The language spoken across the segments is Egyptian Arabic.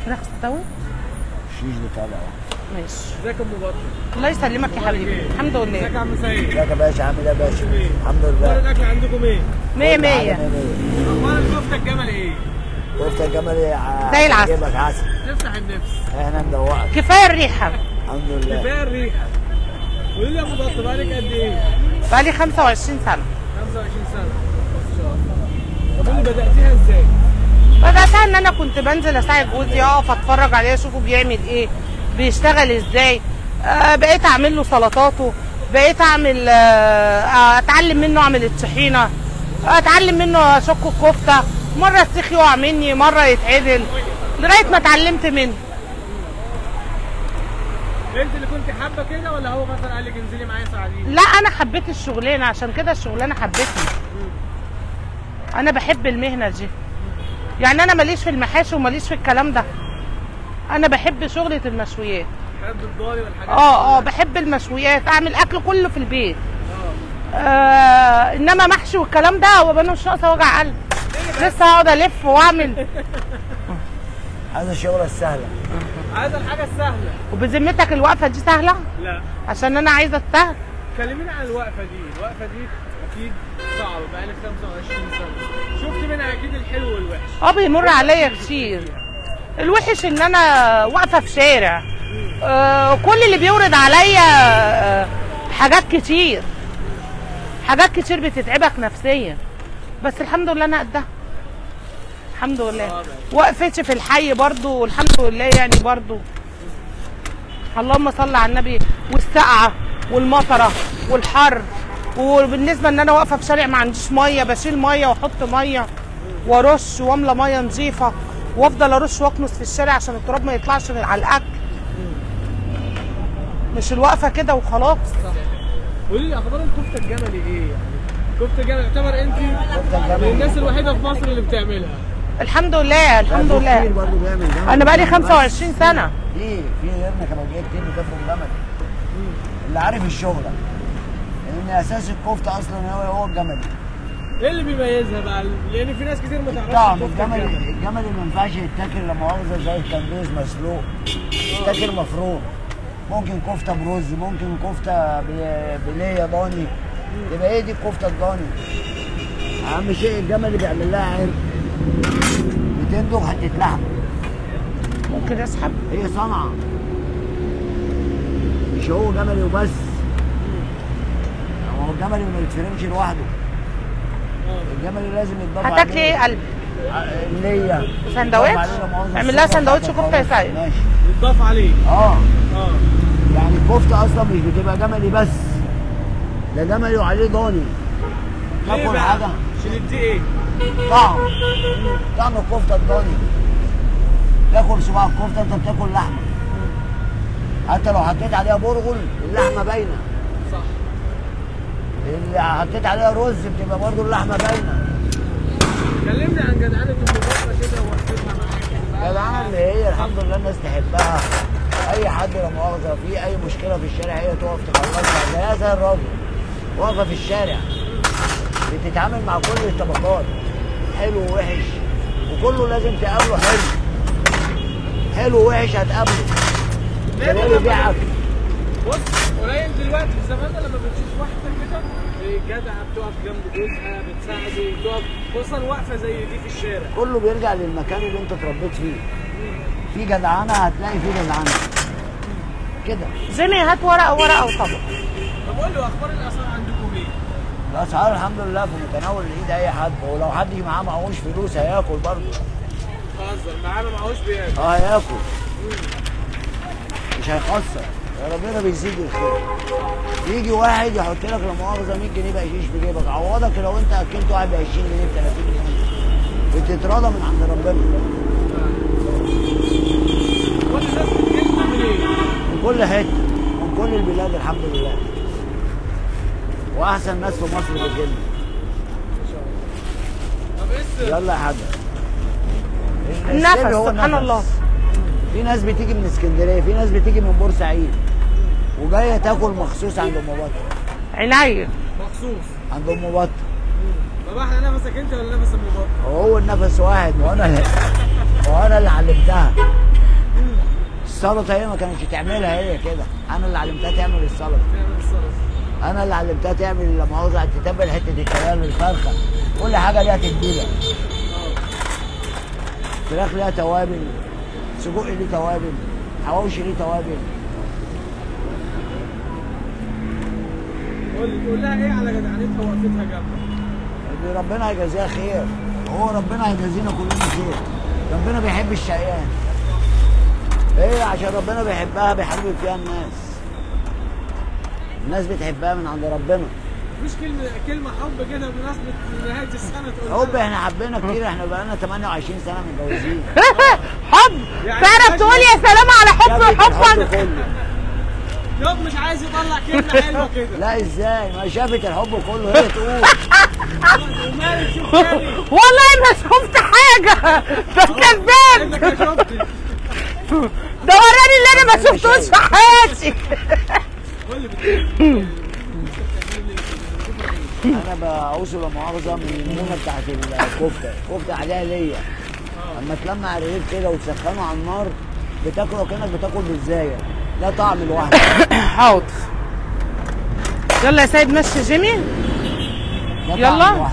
فراخ تستوي الشيش بتاعنا ماشي ازيك يا ام بطل الله يسلمك يا حبيبي الحمد ازيك لله يا عم سعيد ازيك يا باشا عامل ايه يا باشا ايه؟ الحمد اخبار لله الاكل عندكم ايه؟ مية كل حاجة مية مية. اخبار الكفته الجمل ايه؟ كفته الجمل ع- زي العسل. هجيبك عسل تفتح النفس احنا ندوقك كفايه الريحه الحمد لله كفايه الريحه قولي لي يا ام بطل بقالك قد ايه؟ بقالي 25 سنه 25 سنه ما شاء الله طب قولي بداتيها ازاي؟ بدأتها ان انا كنت بنزل اساعد جوزي اقف اتفرج عليه اشوفه بيعمل ايه بيشتغل ازاي آه بقيت اعمل له سلطاته بقيت اعمل آه اتعلم منه اعمل الطحينه اتعلم منه اشك الكفته مره السيخ يقع مني مره يتعدل لغايه ما اتعلمت منه انت اللي كنت حابه كده ولا هو مثلا قال لك انزلي معايا ساعديني؟ لا انا حبيت الشغلانه عشان كده الشغلانه حبتني انا بحب المهنه دي يعني انا ماليش في المحاشي وماليش في الكلام ده انا بحب شغله المشويات بحب الضاني والحاجات اه اه دي. بحب المشويات اعمل اكل كله في البيت اه آه انما محشي والكلام ده هو انا مش ناقصه وجع قلب لسه هقعد الف واعمل هذا الشغله السهله عايزه الحاجه السهله وبذمتك الوقفه دي سهله لا عشان انا عايزه السهل كلميني عن الوقفه دي الوقفه دي اكيد صعبه بقالك 25 سنه شفت منها اكيد الحلو والوحش اه بيمر عليا كتير الوحش ان انا واقفه في شارع آه كل اللي بيورد عليا آه حاجات كتير حاجات كتير بتتعبك نفسيا بس الحمد لله انا قدها الحمد لله وقفتي في الحي برضو الحمد لله يعني برضو اللهم صل على النبي والسقعه والمطره والحر وبالنسبه ان انا واقفه في شارع ما عنديش ميه بشيل ميه واحط ميه وارش واملى ميه نظيفه وافضل ارش واكنس في الشارع عشان التراب ما يطلعش على الاكل مش الوقفه كده وخلاص قولي لي اخبار الكفته الجملي ايه يعني كفته الجمل يعتبر انت الجملي. من الناس الوحيده في مصر اللي بتعملها الحمد لله الحمد في كتير لله برضه بيعمل جمل انا بقالي بس 25 سنه في في غيرنا كانوا جايين كتير بيكافئوا جمل اللي عارف الشغله لان اساس الكفته اصلا هو هو الجمل ايه اللي بيميزها بقى لان في ناس كتير ما تعرفش طعم الكفتة الجمل الجملي. الجمل ما ينفعش يتاكل لا مؤاخذه زي الكندوز مسلوق يتاكل مفروم ممكن كفته برز ممكن كفته ب- بليه ضاني يبقى هي دي الكفته الضاني اهم شيء الجمل اللي بيعمل لها عرق بتندغ حته لحم ممكن اسحب هي صنعه مش هو جملي وبس هو الجملي ما يتفرمش لوحده الجملي لازم يتضاف هتاكلي ايه يا قلبي ليا سندوتش؟ اعمل لها سندوتش كفتة يا سيد. ماشي يتضاف عليه اه اه يعني الكفته اصلا مش بتبقى جملي بس ده جملي وعليه ضاني ليه تاكل بقى؟ حاجه عشان يدي ايه؟ طعم طعم الكفته الضاني تاكل صباع الكفته انت بتاكل لحمه حتى لو حطيت عليها برغل اللحمه باينه صح اللي حطيت عليها رز بتبقى برضه اللحمه باينه كلمني عن جدعنه ام بطه كده ووقفتها معاك جدعانه اللي هي الحمد لله الناس تحبها اي حد لا مؤاخذه في اي مشكله في الشارع هي تقف تخلصها زيها زي الراجل واقفه في الشارع بتتعامل مع كل الطبقات حلو ووحش وكله لازم تقابله حلو حلو ووحش هتقابله ليه اللي لما- بيبيعك بص قليل دلوقتي في زماننا لما بتشوف واحده كده إيه، جدعه بتقف جنب جوزها بتساعده بتقف خصوصا واقفه زي دي في الشارع كله بيرجع للمكان اللي انت اتربيت فيه في جدعانه هتلاقي فيه جدعانه كده جيمي هات ورقه ورقه وطبق طب قول له اخبار الاسعار عندكم ايه؟ الاسعار الحمد لله في متناول الايد اي حد ولو حد معاه معهوش فلوس هياكل برضه بهزر معانا معهوش بياكل اه هياكل مش هيخسر ربنا بيزيد الخير يجي واحد يحط لك لا مؤاخذه 100 جنيه بقشيش في جيبك عوضك لو انت اكلت واحد ب 20 جنيه ب 30 جنيه بتتراضى من عند ربنا كل الناس بتجيب من ايه؟ من كل حته من كل البلاد الحمد لله واحسن ناس في مصر بتجيلنا طب ايه السر؟ يلا يا حاج النفس السر هو سبحان النفس. الله في ناس بتيجي من اسكندريه في ناس بتيجي من بورسعيد وجايه تاكل مخصوص عند ام بطه عينيا مخصوص عند ام بطه طب احنا نفسك انت ولا نفس ام بطه؟ وهو النفس واحد وانا اللي وانا اللي علمتها السلطه هي ما كانتش تعملها هي كده انا اللي علمتها تعمل السلطه تعمل السلطه انا اللي علمتها تعمل لا مؤاخذه تتبل حته الكلام الفرخه كل حاجه ليها تتبيله فراخ ليها توابل سجق ليه توابل حواوشي ليه توابل قول قول لها ايه على جدعنتها ووقفتها جنبك اللي ربنا هيجازيها خير هو ربنا هيجازينا كلنا خير ربنا بيحب الشقيان ايه عشان ربنا بيحبها بيحبب فيها الناس الناس بتحبها من عند ربنا مش كلمه كلمه حب كده بمناسبه نهايه السنه تقول حب احنا حبينا كتير احنا بقالنا 28 سنه متجوزين حب يعني تعرف ماشي. تقول يا سلام على حب شافت الحب حبا كله يوم مش عايز يطلع كلمه حلوه كده لا ازاي ما شافت الحب كله هي تقول ومالك شوف تاني والله ما شفت حاجة ده كذاب انك ما شفتش ده وراني اللي انا ما شفتوش في حياتي قول لي بت- انا بعوز لا مؤاخذه من المونه بتاعت الكفته الكفته عليها ليا اما تلمع على الرغيف كده وتسخنه على النار بتاكله كانك بتاكل بالزايه ده طعم لوحده حاضر يلا يا سيد مشي جيمي ده طعم يلا. لوحده.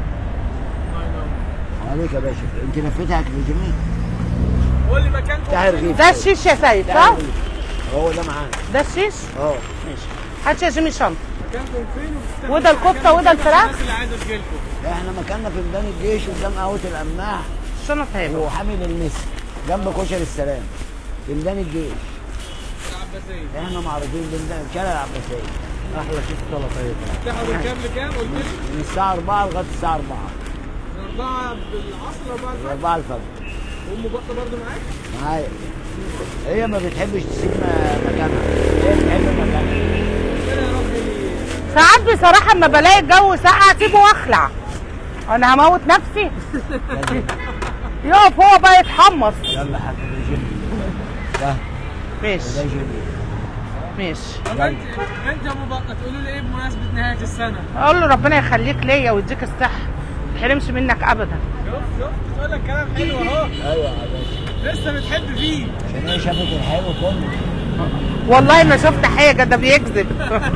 عليك يا باشا انت لفيتها في جميل قول لي مكان بتاع الرغيف ده الشيش يا سيد بتاع صح؟ الرغيف. هو ده معانا ده الشيش اه ماشي هات يا جيمي شنطة مكانكم فين وبتفتحوا وده الكفتة مكان وده فين عشان الفراخ؟ الناس اللي عايزه تجيلكم احنا مكاننا في ميدان الجيش قدام قهوه القماح الشنط هيبقى وحامل المسك جنب كشري السلام في ميدان الجيش العباسيه احنا معروفين بميدان شارع العباسيه احلى شيف سلطه ايه تفتحوا من كام لكام قلت لي من الساعه 4 لغايه الساعه 4 من 4 بالعصر 4 من الفجر 4 الفجر ام بطه برضه معاك معايا هي ما بتحبش تسيب م- مكانها هي بتحب مكانها ربنا يا رب ي- ساعات بصراحة اما بلاقي الجو ساقع اسيبه واخلع انا هموت نفسي لازم. يقف هو بقى يتحمص يلا حبيبي جيب ده ده ماشي جيب ماشي طب انت انت يا ابو بطه تقولوا لي ايه بمناسبه نهايه السنه اقول له ربنا يخليك ليا ويديك الصحة ما تحرمش منك ابدا شوف شوف بتقول لك كلام حلو اهو ايوه يا باشا لسه بتحب فيه عشان هي شافت الحلو كله والله ما شفت حاجة ده بيكذب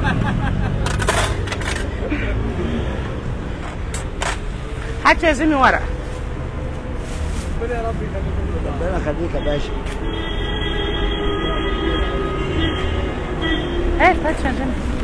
هات يا جيمي ورقة ربنا يا رب يخليكم لبعض ربنا يخليك يا باشا هات هات يا جيمي